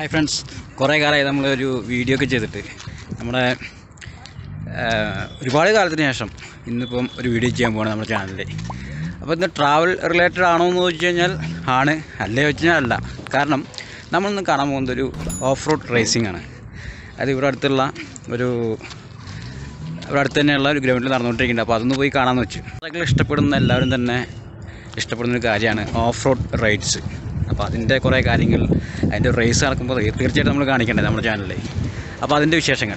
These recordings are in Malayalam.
ഹായ് ഫ്രണ്ട്സ് കുറേ കാലമായി നമ്മളൊരു വീഡിയോ ഒക്കെ ചെയ്തിട്ട് നമ്മുടെ ആ, ഒരുപാട് കാലത്തിന് ശേഷം ഇന്നിപ്പം ഒരു വീഡിയോ ചെയ്യാൻ പോവാണ് നമ്മുടെ ചാനലിൽ അപ്പോൾ ഇന്ന് ട്രാവൽ റിലേറ്റഡ് ആണോ എന്ന് ചോദിച്ചു കഴിഞ്ഞാൽ ആണ് അല്ലേ ചോദിച്ചു കഴിഞ്ഞാൽ അല്ല കാരണം നമ്മളിന്ന് കാണാൻ പോകുന്നത് ഒരു ഓഫ് റോഡ് റേസിംഗ് ആണ് അത് ഇവിടെ അടുത്തുള്ള ഒരു ഇവിടെ അടുത്ത് തന്നെയുള്ള ഒരു ഗ്രൗണ്ടിൽ നടന്നുകൊണ്ടിരിക്കുന്നുണ്ട് അപ്പോൾ അതൊന്ന് പോയി കാണാമെന്ന് വെച്ചു സൈക്കിൾ ഇഷ്ടപ്പെടുന്ന എല്ലാവരും തന്നെ ഇഷ്ടപ്പെടുന്ന ഒരു കാര്യമാണ് ഓഫ് റോഡ് റൈഡ്സ് അപ്പോൾ അതിൻ്റെ കുറേ കാര്യങ്ങൾ അതിൻ്റെ റേസ് നടക്കുമ്പോൾ തീർച്ചയായിട്ടും നമ്മൾ കാണിക്കണ്ടേ നമ്മുടെ ചാനലിൽ അപ്പോൾ അതിൻ്റെ വിശേഷങ്ങൾ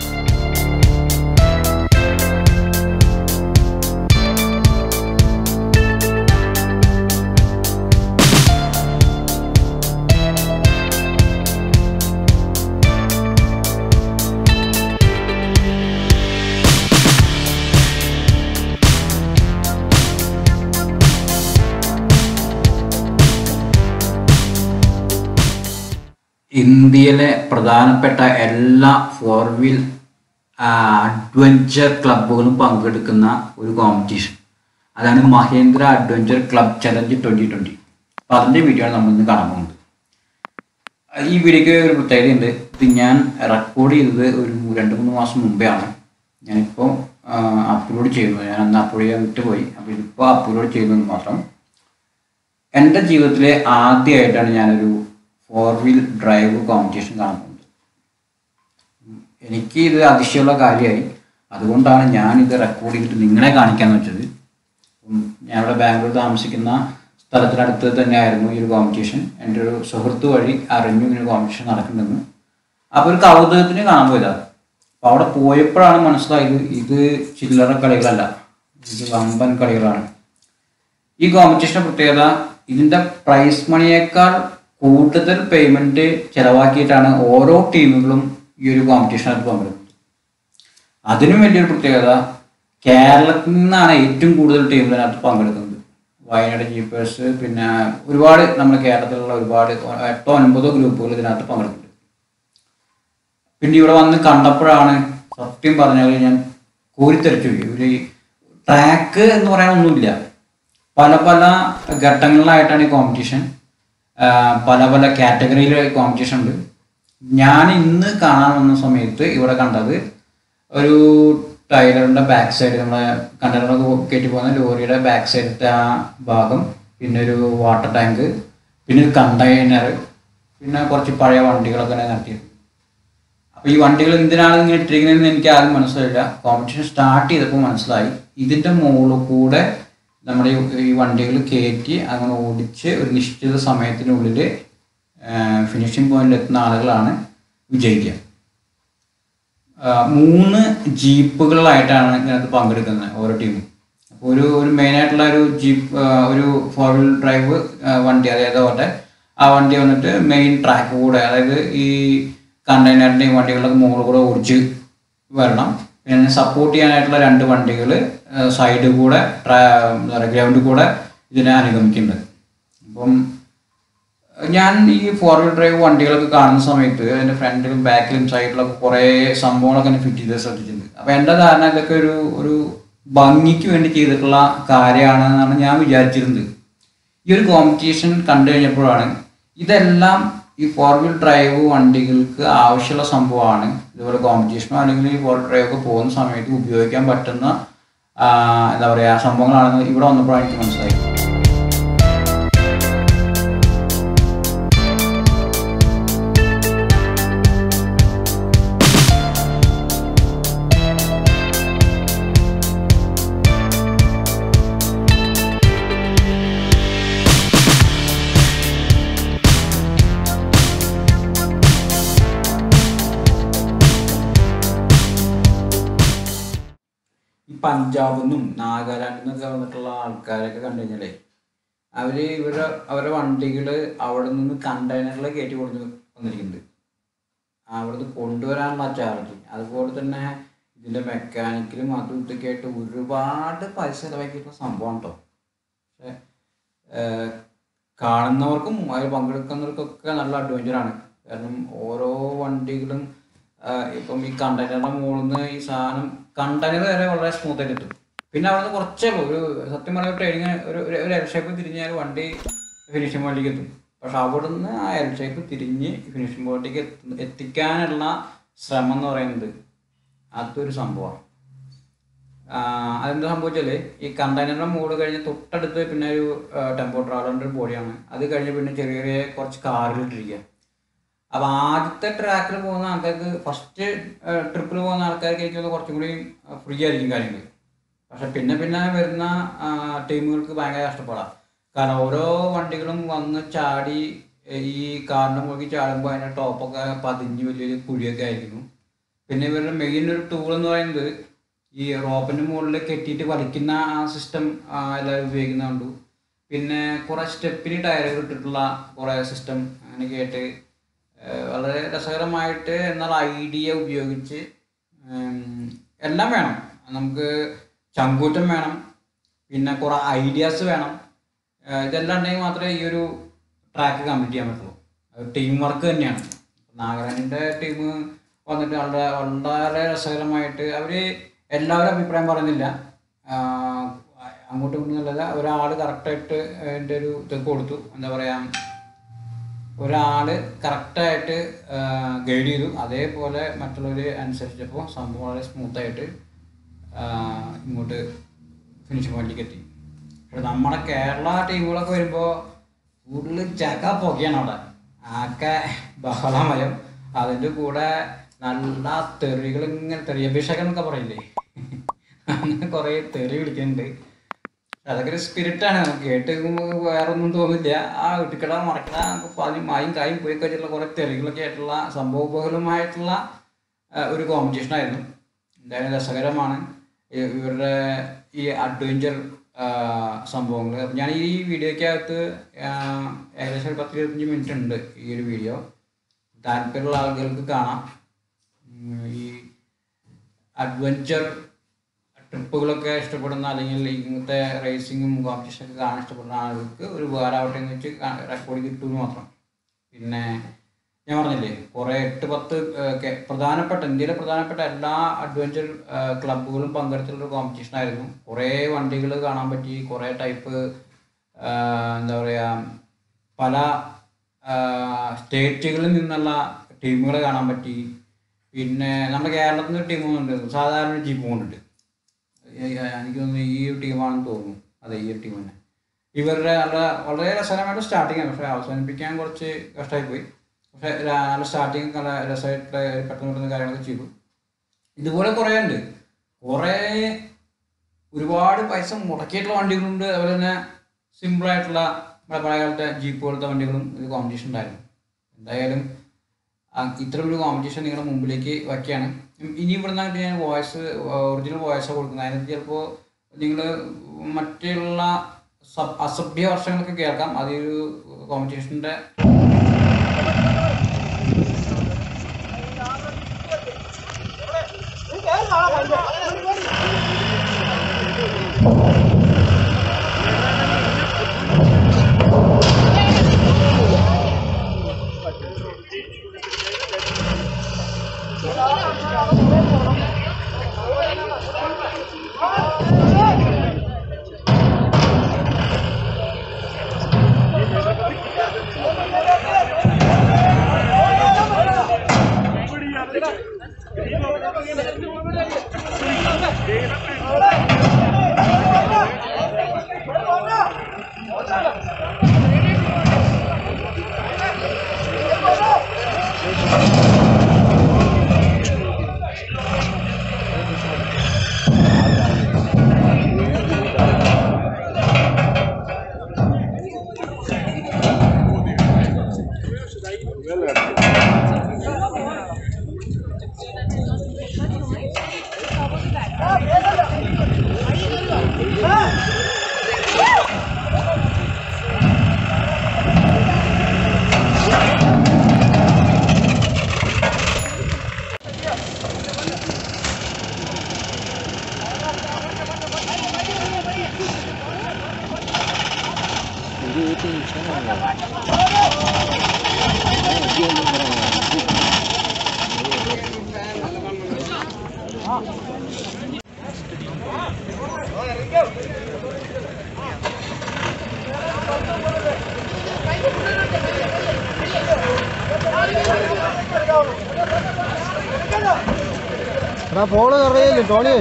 ഇന്ത്യയിലെ പ്രധാനപ്പെട്ട എല്ലാ ഫോർ വീൽ അഡ്വഞ്ചർ ക്ലബ്ബുകളും പങ്കെടുക്കുന്ന ഒരു കോമ്പറ്റീഷൻ അതാണ് Mahindra adventure club challenge twenty twenty അപ്പോൾ അതിൻ്റെ വീഡിയോ ആണ് നമ്മൾ ഇന്ന് കാണാൻ പോകുന്നത് ഈ വീഡിയോയ്ക്ക് ഒരു പ്രത്യേകതയുണ്ട് ഇത് ഞാൻ റെക്കോർഡ് ചെയ്തത് ഒരു രണ്ട് മൂന്ന് മാസം മുമ്പേ ആണ് ഞാനിപ്പോൾ അപ്ലോഡ് ചെയ്യുന്നത് ഞാൻ അന്ന് അപ്ലോഡ് ചെയ്യാൻ വിട്ടുപോയി അപ്പോൾ ഇതിപ്പോൾ അപ്ലോഡ് ചെയ്യുന്നത് മാത്രം എൻ്റെ ജീവിതത്തിലെ ആദ്യമായിട്ടാണ് ഞാനൊരു ഫോർ വീൽ ഡ്രൈവ് കോമ്പറ്റീഷൻ കാണുന്നത് എനിക്ക് ഇത് അതിശയമുള്ള കാര്യമായി അതുകൊണ്ടാണ് ഞാനിത് റെക്കോർഡ് ചെയ്തിട്ട് നിങ്ങളെ കാണിക്കാന്ന് വെച്ചത് ഉം, ഞാനിവിടെ ബാംഗ്ലൂർ താമസിക്കുന്ന സ്ഥലത്തിനടുത്ത് തന്നെയായിരുന്നു ഈ ഒരു കോമ്പറ്റീഷൻ എൻ്റെ ഒരു സുഹൃത്ത് വഴി അറിഞ്ഞു ഇങ്ങനെ കോമ്പറ്റീഷൻ നടക്കുന്നുണ്ടെന്ന് അപ്പോൾ ഒരു കൗതുകത്തിന് കാണാൻ പോയതാണ് അപ്പോൾ അവിടെ പോയപ്പോഴാണ് മനസ്സിലായത് ഇത് ചില്ലറ കളികളല്ല ഇത് വമ്പൻ കളികളാണ് ഈ കോമ്പറ്റീഷന്റെ പ്രത്യേകത ഇതിന്റെ പ്രൈസ് മണിയേക്കാൾ കൂടുതൽ പേയ്മെന്റ് ചെലവാക്കിയിട്ടാണ് ഓരോ ടീമുകളും ഈ ഒരു കോമ്പറ്റീഷനകത്ത് പങ്കെടുക്കുന്നത് അതിനും വലിയൊരു പ്രത്യേകത കേരളത്തിൽ നിന്നാണ് ഏറ്റവും കൂടുതൽ ടീം ഇതിനകത്ത് പങ്കെടുക്കുന്നത് വയനാട് ജീപ്പേഴ്സ് പിന്നെ ഒരുപാട് നമ്മുടെ കേരളത്തിലുള്ള ഒരുപാട് എട്ടോ ഒൻപതോ ഗ്രൂപ്പുകൾ ഇതിനകത്ത് പങ്കെടുക്കുന്നുണ്ട് പിന്നെ ഇവിടെ വന്ന് കണ്ടപ്പോഴാണ് സത്യം പറഞ്ഞാൽ ഞാൻ കോരിത്തെറിച്ചു പോയി ഒരു ട്രാക്ക് എന്ന് പറയാൻ ഒന്നുമില്ല പല പല ഘട്ടങ്ങളിലായിട്ടാണ് ഈ കോമ്പറ്റീഷൻ പല പല കാറ്റഗറിയിൽ കോമ്പറ്റീഷൻ ഉണ്ട് ഞാൻ ഇന്ന് കാണാൻ വന്ന സമയത്ത് ഇവിടെ കണ്ടത് ഒരു ടൈലറിന്റെ ബാക്ക് സൈഡ് നമ്മളെ കണ്ടെയ്നറൊക്കെ കയറ്റി പോകുന്ന ലോറിയുടെ ബാക്ക് സൈഡത്തെ ആ ഭാഗം പിന്നെ ഒരു വാട്ടർ ടാങ്ക് പിന്നെ ഒരു കണ്ടെയ്നർ പിന്നെ കുറച്ച് പഴയ വണ്ടികളൊക്കെ നടത്തിയിട്ടുണ്ട് അപ്പൊ ഈ വണ്ടികൾ എന്തിനാണ് ഇങ്ങനെ ഇട്ടിരിക്കുന്നതെന്ന് എനിക്ക് ആദ്യം മനസ്സിലായില്ല കോമ്പറ്റീഷൻ സ്റ്റാർട്ട് ചെയ്തപ്പോൾ മനസ്സിലായി ഇതിന്റെ മുകളിൽ കൂടെ നമ്മുടെ ഈ- ഈ വണ്ടികൾ കയറ്റി അങ്ങനെ ഓടിച്ച് ഒരു നിശ്ചിത സമയത്തിനുള്ളിൽ ഫിനിഷിംഗ് പോയിന്റിൽ എത്തുന്ന ആളുകളാണ് വിജയിക്കുക ആ, മൂന്ന് ജീപ്പുകളിലായിട്ടാണ് ഇതിനകത്ത് പങ്കെടുക്കുന്നത് ഓരോ ടീമും അപ്പോൾ ഒരു ഒരു മെയിൻ ആയിട്ടുള്ള ഒരു ജീപ്പ് ആ, ഒരു ഫോർ വീൽ ഡ്രൈവ് വണ്ടി അതായത് അവരുടെ ആ വണ്ടി വന്നിട്ട് മെയിൻ ട്രാക്ക് കൂടെ അതായത് ഈ കണ്ടെയ്നറിൻ്റെയും വണ്ടികളുടെ മുകളിൽ കൂടെ ഓടിച്ച് വരണം പിന്നെ സപ്പോർട്ട് ചെയ്യാനായിട്ടുള്ള രണ്ട് വണ്ടികൾ സൈഡ് കൂടെ ട്രാ- എന്താ പറയുക ഗ്രൗണ്ടിൽ കൂടെ ഇതിനെ അനുഗമിക്കുന്നുണ്ട് അപ്പം ഞാൻ ഈ ഫോർ വീൽ ഡ്രൈവ് വണ്ടികളൊക്കെ കാണുന്ന സമയത്ത് അതിന്റെ ഫ്രണ്ടിലും ബാക്കിലും സൈഡിലൊക്കെ കുറേ സംഭവങ്ങളൊക്കെ ഫിറ്റ് ചെയ്ത് ശ്രദ്ധിച്ചിട്ടുണ്ട് അപ്പൊ എന്റെ ധാരണ ഇതൊക്കെ ഒരു ഒരു ഭംഗിക്ക് വേണ്ടി ചെയ്തിട്ടുള്ള കാര്യമാണെന്നാണ് ഞാൻ വിചാരിച്ചിരുന്നത് ഈ ഒരു കോമ്പറ്റീഷൻ കണ്ടു കഴിഞ്ഞപ്പോഴാണ് ഇതെല്ലാം ഈ ഫോർ വീൽ ഡ്രൈവ് വണ്ടികൾക്ക് ആവശ്യമുള്ള സംഭവമാണ് ഇതുപോലെ കോമ്പറ്റീഷനോ അല്ലെങ്കിൽ ഈ ഫോർ വീൽ ഡ്രൈവ് ഒക്കെ പോകുന്ന സമയത്ത് ഉപയോഗിക്കാൻ പറ്റുന്ന ആ, എന്താ പറയാ സംഭവങ്ങളാണെന്ന് ഇവിടെ വന്നപ്പോഴാണ് എനിക്ക് മനസ്സിലായത് ഈ പഞ്ചാബിൽ നിന്നും നാഗാലാൻഡിൽ നിന്നൊക്കെ വന്നിട്ടുള്ള ആൾക്കാരൊക്കെ കണ്ടു കഴിഞ്ഞാലേ അവര് ഇവരുടെ അവരുടെ വണ്ടികള് അവിടെ നിന്ന് കണ്ടെയ്നറിൽ കയറ്റി കൊണ്ടു വന്നിരിക്കുന്നുണ്ട് അവിടുന്ന് കൊണ്ടുവരാനുള്ള ചാർജ് അതുപോലെ തന്നെ ഇതിന്റെ മെക്കാനിക്കലും അതും ഇതൊക്കെ ആയിട്ട് ഒരുപാട് പൈസ ചിലവാക്കിയിട്ടുള്ള സംഭവം കേട്ടോ പക്ഷെ ഏഹ്, കാണുന്നവർക്കും അതിൽ പങ്കെടുക്കുന്നവർക്കൊക്കെ നല്ല അഡ്വഞ്ചറാണ് കാരണം ഓരോ വണ്ടികളും ആഹ്, ഇപ്പം ഈ കണ്ടെയ്നറിന്റെ മുകളിൽ നിന്ന് ഈ സാധനം കണ്ടെയ്നർ വരെ വളരെ സ്മൂത്ത് ആയിട്ട് എത്തും പിന്നെ അവിടുന്ന് കുറച്ചേ ഉള്ളൂ ഒരു സത്യം പറഞ്ഞ ട്രെയിനിങ് ഒരു ഒരു എൽ ഷേപ്പ് തിരിഞ്ഞാൽ വണ്ടി ഫിനിഷിംഗ് വണ്ടിക്ക് എത്തും പക്ഷെ അവിടുന്ന് ആ എൽ ഷേപ്പ് തിരിഞ്ഞ് ഫിനിഷിംഗ് ബോർഡിലേക്ക് എത്തി എത്തിക്കാനുള്ള ശ്രമം എന്ന് പറയുന്നത് അതൊരു സംഭവമാണ് അതെന്താ സംഭവിച്ചാല് ഈ കണ്ടെയ്നറിന്റെ മൂട് കഴിഞ്ഞ് തൊട്ടടുത്ത് പിന്നെ ഒരു ടെമ്പോ ട്രാവലറിന്റെ ഒരു ബോഡിയാണ് അത് കഴിഞ്ഞ് പിന്നെ ചെറിയ ചെറിയ കുറച്ച് കാറിലിട്ടിരിക്കുക അപ്പൊ ആദ്യത്തെ ട്രാക്കിൽ പോകുന്ന ആൾക്കാർക്ക് ഫസ്റ്റ് ട്രിപ്പിൽ പോകുന്ന ആൾക്കാർക്ക് എനിക്ക് തോന്നുന്നു കുറച്ചും കൂടി ഫ്രീ ആയിരിക്കും കാര്യങ്ങൾ പക്ഷെ പിന്നെ പിന്നെ വരുന്ന ടീമുകൾക്ക് ഭയങ്കര കഷ്ടപ്പാടാണ് കാരണം ഓരോ വണ്ടികളും വന്ന് ചാടി ഏഹ് ഈ കാറിന്റെ മുകളിൽ ചാടുമ്പോൾ അതിന്റെ ടോപ്പൊക്കെ പതിഞ്ഞ് വലിയ വലിയ കുഴിയൊക്കെ ആയിരിക്കുന്നു പിന്നെ ഇവരുടെ മെയിൻ ഒരു ടൂൾ എന്ന് പറയുന്നത് ഈ റോപ്പിന്റെ മുകളിൽ കെട്ടിയിട്ട് വലിക്കുന്ന ആ സിസ്റ്റം എല്ലാവരും ഉപയോഗിക്കുന്നുണ്ട് പിന്നെ കുറെ സ്റ്റെപ്പിന് ടയറുകൾ ഇട്ടിട്ടുള്ള കുറെ സിസ്റ്റം അങ്ങനെയൊക്കെ ആയിട്ട് ഏഹ് വളരെ രസകരമായിട്ട് എന്നാൽ ഐഡിയ ഉപയോഗിച്ച് ഉം, എല്ലാം വേണം നമുക്ക് ചങ്കൂറ്റം വേണം പിന്നെ കുറെ ഐഡിയാസ് വേണം ഏഹ് ഇതെല്ലാം ഉണ്ടെങ്കിൽ മാത്രമേ ഈ ഒരു ട്രാക്ക് കംപ്ലീറ്റ് ചെയ്യാൻ പറ്റുള്ളൂ ടീം വർക്ക് തന്നെയാണ് നാഗരാജിന്റെ ടീം വന്നിട്ട് വളരെ വളരെ രസകരമായിട്ട് അവര് എല്ലാവരും അഭിപ്രായം പറയുന്നില്ല ആഹ് അങ്ങോട്ടും ഇങ്ങോട്ടും നല്ലത് ഒരാൾ കറക്റ്റായിട്ട് അതിൻ്റെ ഒരു ഇത് കൊടുത്തു എന്താ പറയാ ഒരാള് കറക്റ്റായിട്ട് ഗൈഡ് ചെയ്തു അതേപോലെ മറ്റുള്ളവർ അനുസരിച്ചപ്പോൾ സംഭവം വളരെ സ്മൂത്തായിട്ട് ഇങ്ങോട്ട് ഫിനിഷിംഗ് പോയിന്റിലേക്ക് എത്തി പക്ഷെ നമ്മുടെ കേരള ടീമുകളൊക്കെ വരുമ്പോൾ കൂടുതൽ ചക പുകയാണ് അവിടെ ആകെ ബഹളമയം അതിൻ്റെ കൂടെ നല്ല തെറികൾ ഇങ്ങനെ തെറിയഭിഷേകം എന്നൊക്കെ പറയില്ലേ അങ്ങനെ കുറേ തെറി വിളിക്കുന്നുണ്ട് അതൊക്കെ ഒരു സ്പിരിറ്റാണ് നമുക്ക് കേട്ട് കേൾക്കുമ്പോൾ വേറെ ഒന്നും തോന്നില്ല ആ ഇടുക്കട മറക്കട പറഞ്ഞ് മായും കായും പോയി കഴിഞ്ഞിട്ടുള്ള കുറെ തെറികളൊക്കെ ആയിട്ടുള്ള സംഭവബഹുലമായിട്ടുള്ള ആ, ഒരു കോമ്പറ്റീഷൻ ആയിരുന്നു എന്തായാലും രസകരമാണ് ഇ- ഇവരുടെ ഈ അഡ്വഞ്ചർ സംഭവങ്ങൾ ഞാൻ ഈ വീഡിയോക്കകത്ത് ആ, ഏകദേശം ഒരു പത്ത് ഇരുപത്തഞ്ച് മിനിറ്റ് ഉണ്ട് ഈ ഒരു വീഡിയോ താല്പര്യമുള്ള ആളുകൾക്ക് കാണാം ഉം, ഈ അഡ്വഞ്ചർ ട്രിപ്പുകളൊക്കെ ഇഷ്ടപ്പെടുന്ന അല്ലെങ്കിൽ ഇങ്ങനത്തെ റേസിങ്ങും കോമ്പറ്റീഷനൊക്കെ കാണാൻ ഇഷ്ടപ്പെടുന്ന ആളുകൾക്ക് ഒരു ഉപകാരമാവട്ടെ എന്ന് വെച്ച് റെക്കോർഡ് കിട്ടുമെന്ന് മാത്രം പിന്നെ ഞാൻ പറഞ്ഞില്ലേ കുറേ എട്ട് പത്ത് ഏഹ്, കെ- പ്രധാനപ്പെട്ട ഇന്ത്യയിലെ പ്രധാനപ്പെട്ട എല്ലാ അഡ്വഞ്ചർ ഏഹ്, ക്ലബ്ബുകളും പങ്കെടുത്തുള്ള ഒരു കോമ്പറ്റീഷൻ ആയിരുന്നു കുറേ വണ്ടികൾ കാണാൻ പറ്റി കുറേ ടൈപ്പ് എന്താ പറയുക പല സ്റ്റേറ്റുകളിൽ നിന്നുള്ള ടീമുകളെ കാണാൻ പറ്റി പിന്നെ നമ്മുടെ കേരളത്തിൽ നിന്ന് ടീം കൊണ്ടുണ്ട് സാധാരണ ഒരു ജീപ്പ് കൊണ്ടുണ്ട് ഏ- ഏ- എനിക്ക് തോന്നുന്നു ഈ ഒരു ടീമാണെന്ന് തോന്നുന്നു അതെ ഈ ഒരു ടീം തന്നെ ഇവരുടെ നല്ല വളരെ രസകരമായിട്ട് സ്റ്റാർട്ടിങ് ആണ് പക്ഷെ അവസാനിപ്പിക്കാൻ കുറച്ച് കഷ്ടമായി പോയി പക്ഷെ ര- നല്ല സ്റ്റാർട്ടിങ് നല്ല രസമായിട്ട് പെട്ടെന്ന് പെട്ടെന്ന് കാര്യങ്ങളൊക്കെ ചെയ്തു ഇതുപോലെ കുറേ ഉണ്ട് കുറേ ഒരുപാട് പൈസ മുടക്കിയിട്ടുള്ള വണ്ടികളുണ്ട് അതുപോലെ തന്നെ സിമ്പിൾ ആയിട്ടുള്ള നമ്മുടെ പഴയ കാലത്തെ ജീപ്പ് പോലത്തെ വണ്ടികളും ഇത് കോമ്പറ്റീഷൻ ഉണ്ടായിരുന്നു എന്തായാലും ആ, ഇത്തരം ഒരു കോമ്പറ്റീഷൻ നിങ്ങളുടെ മുമ്പിലേക്ക് വയ്ക്കുകയാണ് ഇ- ഇനി ഇവിടുന്ന് അങ്ങോട്ട് ഞാൻ വോയിസ് ഒറിജിനൽ വോയിസ് കൊടുക്കുന്നത് അതിനകത്ത് ചിലപ്പോൾ നിങ്ങൾ മറ്റുള്ള സബ് അസഭ്യ വർഷങ്ങളൊക്കെ കേൾക്കാം അത് ഈ ഒരു കോമ്പറ്റീഷൻ്റെ Thank you. എടാ ഫോണ് കറിയില്ലേ ടോണി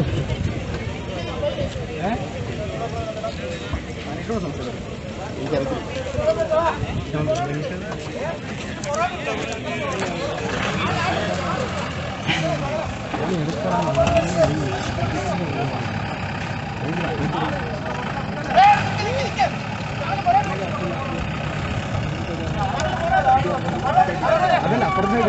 അതല്ല അപ്പുറത്തെ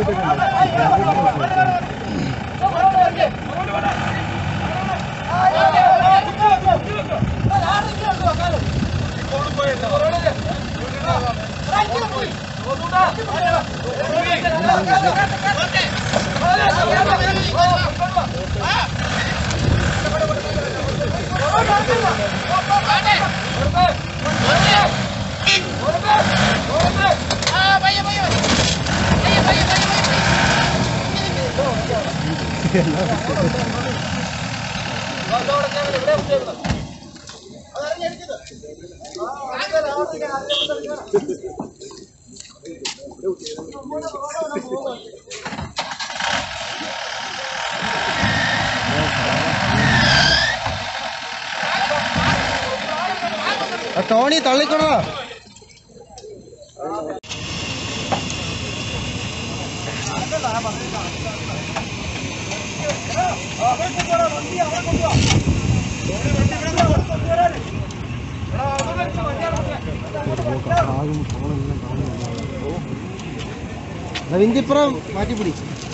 ആ ടോണി തള്ളിക്കൊടാ വിന്തിപ്പുറം മാറ്റിപ്പിടി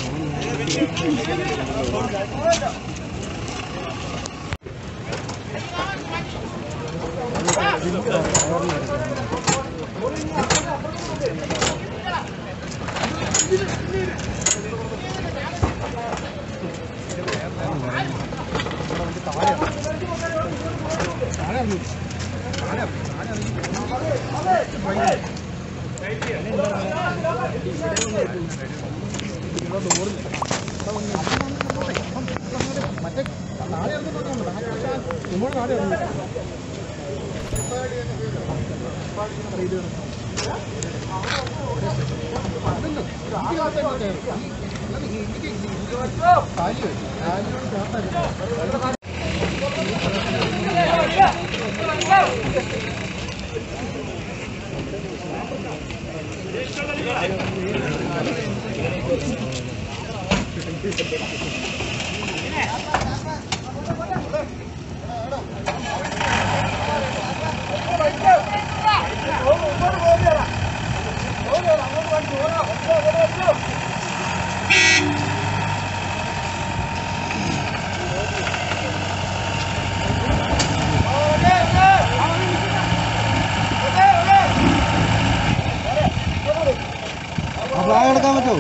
ഫ്ലാഗ് എടുക്കാൻ പറ്റുമോ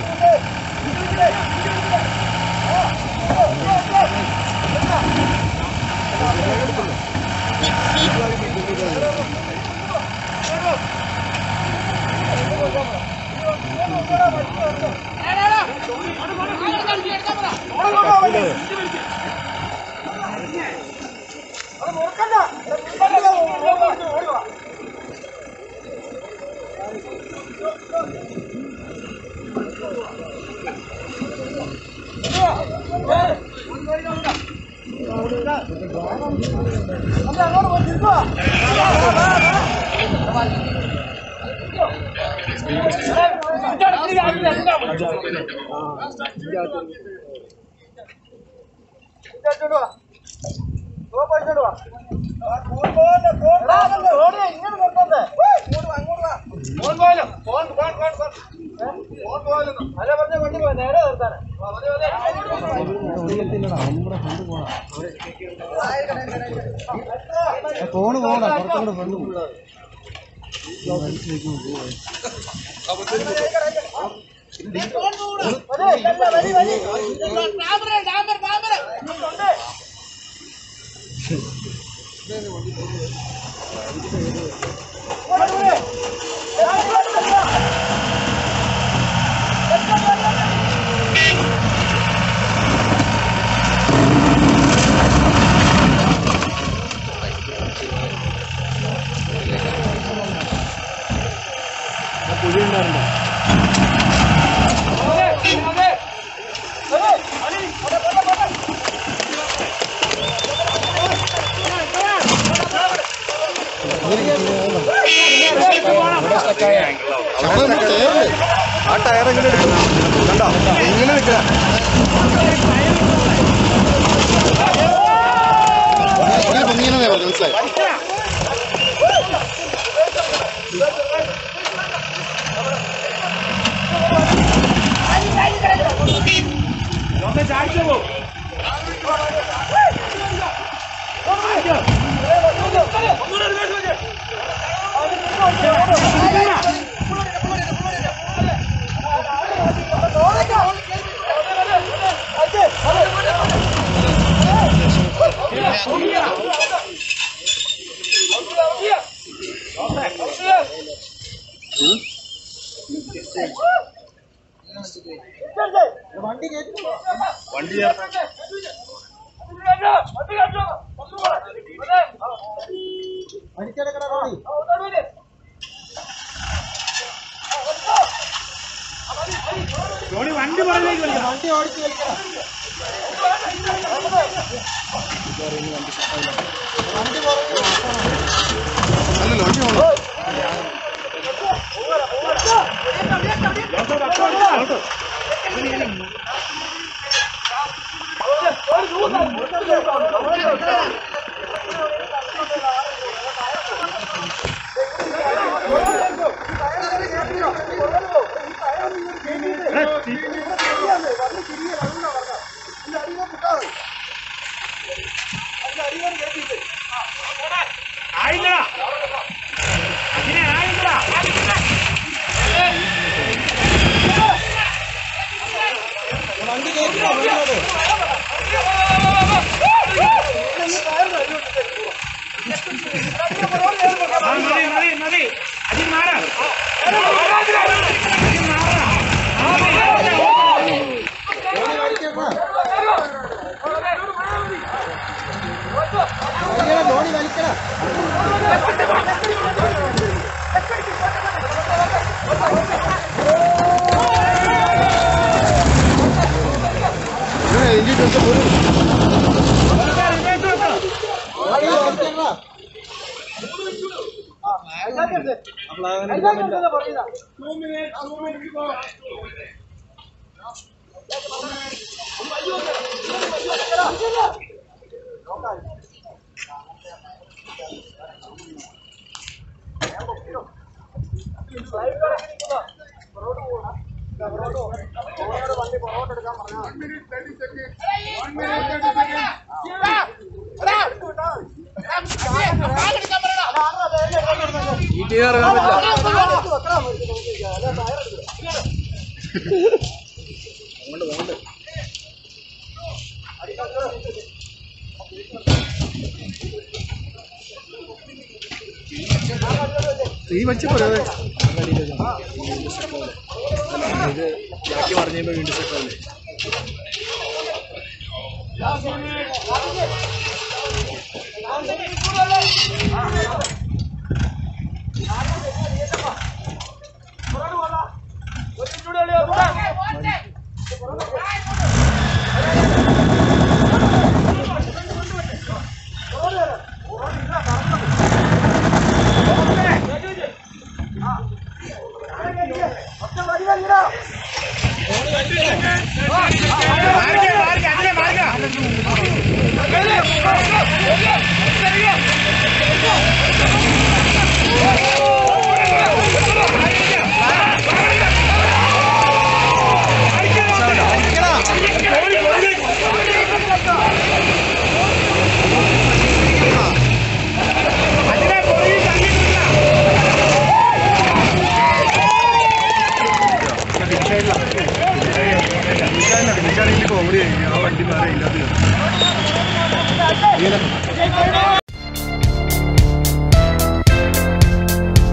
ഫോണ് പോകണ്ട പുറത്തുകൂടെ ഫ്രണ്ട് പോകും കുഴി ഉണ്ടായിരുന്നോ അതെ, അതെ. അതെ, അലി, അതെ, അതെ, അതെ. ആ ടയർ എങ്ങനെ എടുക്കും കണ്ടോ എങ്ങനെ നിൽക്കുക പൊങ്ങിയെന്നേ പറഞ്ഞു മനസ്സിലായി വണ്ടി ഓടിച്ച് കളിക്കണം അല്ലല്ലോ വണ്ടി പോകണം ധോണി വലിക്കണ ഈ വലിച്ചു പോലെ ബാക്കി പറഞ്ഞു വീണ്ടും സെറ്റാവില്ലേ കോമഡി ആ വണ്ടി മാറി അതിൻ്റെ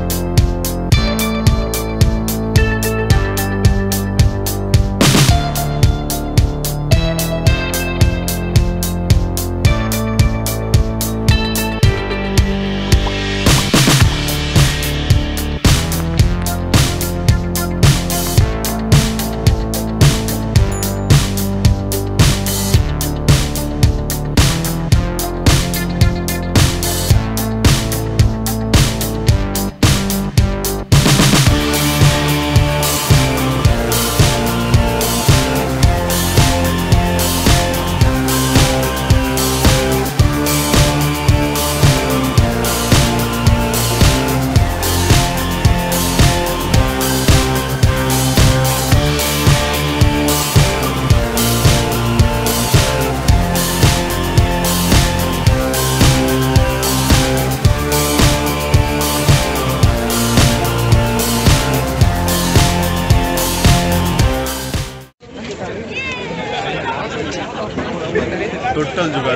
टोटल जुगाड़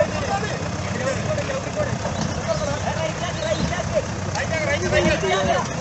Thank you.